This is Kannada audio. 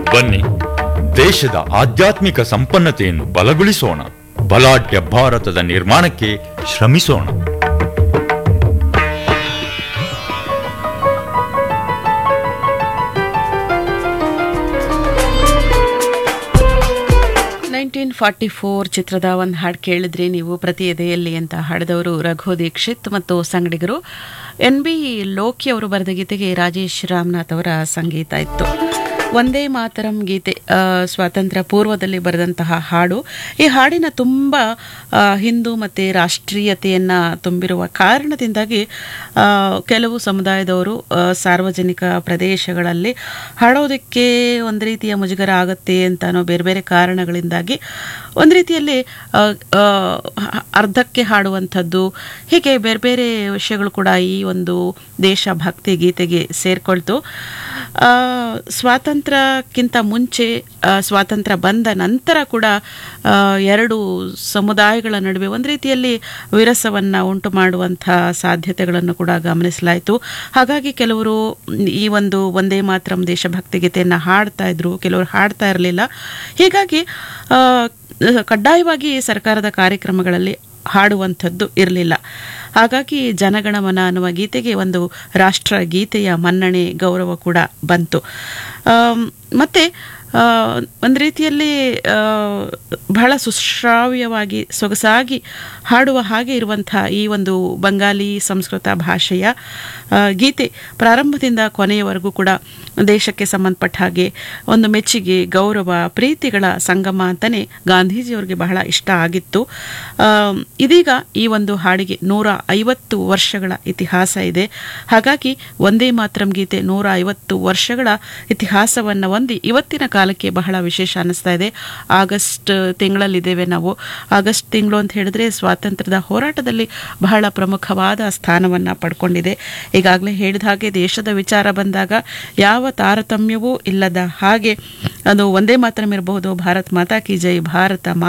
ಬನ್ನಿ ದೇಶದ ಆಧ್ಯಾತ್ಮಿಕ ಸಂಪನ್ನತೆಯನ್ನು ಬಲಗೊಳಿಸೋಣ ಬಲಾಢ್ಯ ಭಾರತದ ನಿರ್ಮಾಣಕ್ಕೆ ಶ್ರಮಿಸೋಣ ನೈನ್ಟೀನ್ ಫಾರ್ಟಿ ಫೋರ್ ಚಿತ್ರದ ಒಂದು ಹಾಡು ಕೇಳಿದ್ರಿ ನೀವು ಪ್ರತಿ ಎದೆಯಲ್ಲಿ ಅಂತ ಹಾಡಿದವರು ರಘು ದೀಕ್ಷಿತ್ ಮತ್ತು ಸಂಗಡಿಗರು ಎನ್ ಬಿ ಲೋಕಿ ಅವರು ಬರೆದ ಗೀತೆಗೆ ರಾಜೇಶ್ ರಾಮನಾಥ್ ಅವರ ಸಂಗೀತ ಇತ್ತು ಒಂದೇ ಮಾತರಂ ಗೀತೆ ಆ, ಸ್ವಾತಂತ್ರ್ಯ ಪೂರ್ವದಲ್ಲಿ ಬರೆದಂತಹ ಹಾಡು ಈ ಹಾಡಿನ ತುಂಬ ಆ, ಹಿಂದೂ ಮತ್ತು ರಾಷ್ಟ್ರೀಯತೆಯನ್ನು ತುಂಬಿರುವ ಕಾರಣದಿಂದಾಗಿ ಆ, ಕೆಲವು ಸಮುದಾಯದವರು ಆ, ಸಾರ್ವಜನಿಕ ಪ್ರದೇಶಗಳಲ್ಲಿ ಹಾಡೋದಕ್ಕೆ ಒಂದು ರೀತಿಯ ಮುಜುಗರ ಆಗುತ್ತೆ ಅಂತಾನೋ ಬೇರೆ ಬೇರೆ ಕಾರಣಗಳಿಂದಾಗಿ ಒಂದು ರೀತಿಯಲ್ಲಿ ಆ, ಆ, ಅರ್ಧಕ್ಕೆ ಹಾಡುವಂಥದ್ದು ಹೀಗೆ ಬೇರೆ ಬೇರೆ ವಿಷಯಗಳು ಕೂಡ ಈ ಒಂದು ದೇಶಭಕ್ತಿ ಗೀತೆಗೆ ಸೇರ್ಕೊಳ್ತು ಆ, ಸ್ವಾತಂತ್ರ್ಯಕ್ಕಿಂತ ಮುಂಚೆ ಆ, ಸ್ವಾತಂತ್ರ್ಯ ಬಂದ ನಂತರ ಕೂಡ ಆ, ಎರಡು ಸಮುದಾಯಗಳ ನಡುವೆ ಒಂದು ರೀತಿಯಲ್ಲಿ ವಿರಸವನ್ನು ಉಂಟು ಮಾಡುವಂಥ ಸಾಧ್ಯತೆಗಳನ್ನು ಕೂಡ ಗಮನಿಸಲಾಯಿತು ಹಾಗಾಗಿ ಕೆಲವರು ಈ ಒಂದು ಒಂದೇ ಮಾತರಂ ದೇಶಭಕ್ತಿ ಗೀತೆಯನ್ನು ಹಾಡ್ತಾ ಇದ್ರು ಕೆಲವರು ಹಾಡ್ತಾ ಇರಲಿಲ್ಲ ಹೀಗಾಗಿ ಆ, ಕಡ್ಡಾಯವಾಗಿ ಸರ್ಕಾರದ ಕಾರ್ಯಕ್ರಮಗಳಲ್ಲಿ ಹಾಡುವಂಥದ್ದು ಇರಲಿಲ್ಲ ಹಾಗಾಗಿ ಜನಗಣಮನ ಅನ್ನುವ ಗೀತೆಗೆ ಒಂದು ರಾಷ್ಟ್ರ ಗೀತೆಯ ಮನ್ನಣೆ ಗೌರವ ಕೂಡ ಬಂತು ಆಮ್, ಮತ್ತೆ ಆ, ಒಂದು ರೀತಿಯಲ್ಲಿ ಆ, ಬಹಳ ಸುಶ್ರಾವ್ಯವಾಗಿ ಸೊಗಸಾಗಿ ಹಾಡುವ ಹಾಗೆ ಇರುವಂಥ ಈ ಒಂದು ಬಂಗಾಲಿ ಸಂಸ್ಕೃತ ಭಾಷೆಯ ಆ, ಗೀತೆ ಪ್ರಾರಂಭದಿಂದ ಕೊನೆಯವರೆಗೂ ಕೂಡ ದೇಶಕ್ಕೆ ಸಂಬಂಧಪಟ್ಟ ಹಾಗೆ ಒಂದು ಮೆಚ್ಚುಗೆ ಗೌರವ ಪ್ರೀತಿಗಳ ಸಂಗಮ ಅಂತಲೇ ಗಾಂಧೀಜಿಯವರಿಗೆ ಬಹಳ ಇಷ್ಟ ಆಗಿತ್ತು ಆಮ್, ಇದೀಗ ಈ ಒಂದು ಹಾಡಿಗೆ ನೂರ ಐವತ್ತು ವರ್ಷಗಳ ಇತಿಹಾಸ ಇದೆ ಹಾಗಾಗಿ ಒಂದೇ ಮಾತರಂ ಗೀತೆ ನೂರ ಐವತ್ತು ವರ್ಷಗಳ ಇತಿಹಾಸವನ್ನು ಹೊಂದಿ ಇವತ್ತಿನ ಕಾಲಕ್ಕೆ ಬಹಳ ವಿಶೇಷ ಅನ್ನಿಸ್ತಾ ಇದೆ ಆಗಸ್ಟ್ ತಿಂಗಳಲ್ಲಿದ್ದೇವೆ ನಾವು ಆಗಸ್ಟ್ ತಿಂಗಳು ಅಂತ ಹೇಳಿದ್ರೆ ಸ್ವಾತಂತ್ರ್ಯದ ಹೋರಾಟದಲ್ಲಿ ಬಹಳ ಪ್ರಮುಖವಾದ ಸ್ಥಾನವನ್ನು ಪಡ್ಕೊಂಡಿದೆ ಈಗಾಗಲೇ ಹೇಳಿದ ಹಾಗೆ ದೇಶದ ವಿಚಾರ ಬಂದಾಗ ಯಾವ ತಾರತಮ್ಯವೂ ಇಲ್ಲದ ಹಾಗೆ ಅದು ಒಂದೇ ಮಾತರಂ ಇರಬಹುದು ಭಾರತ್ ಮಾತಾ ಕಿ ಜೈ ಭಾರತ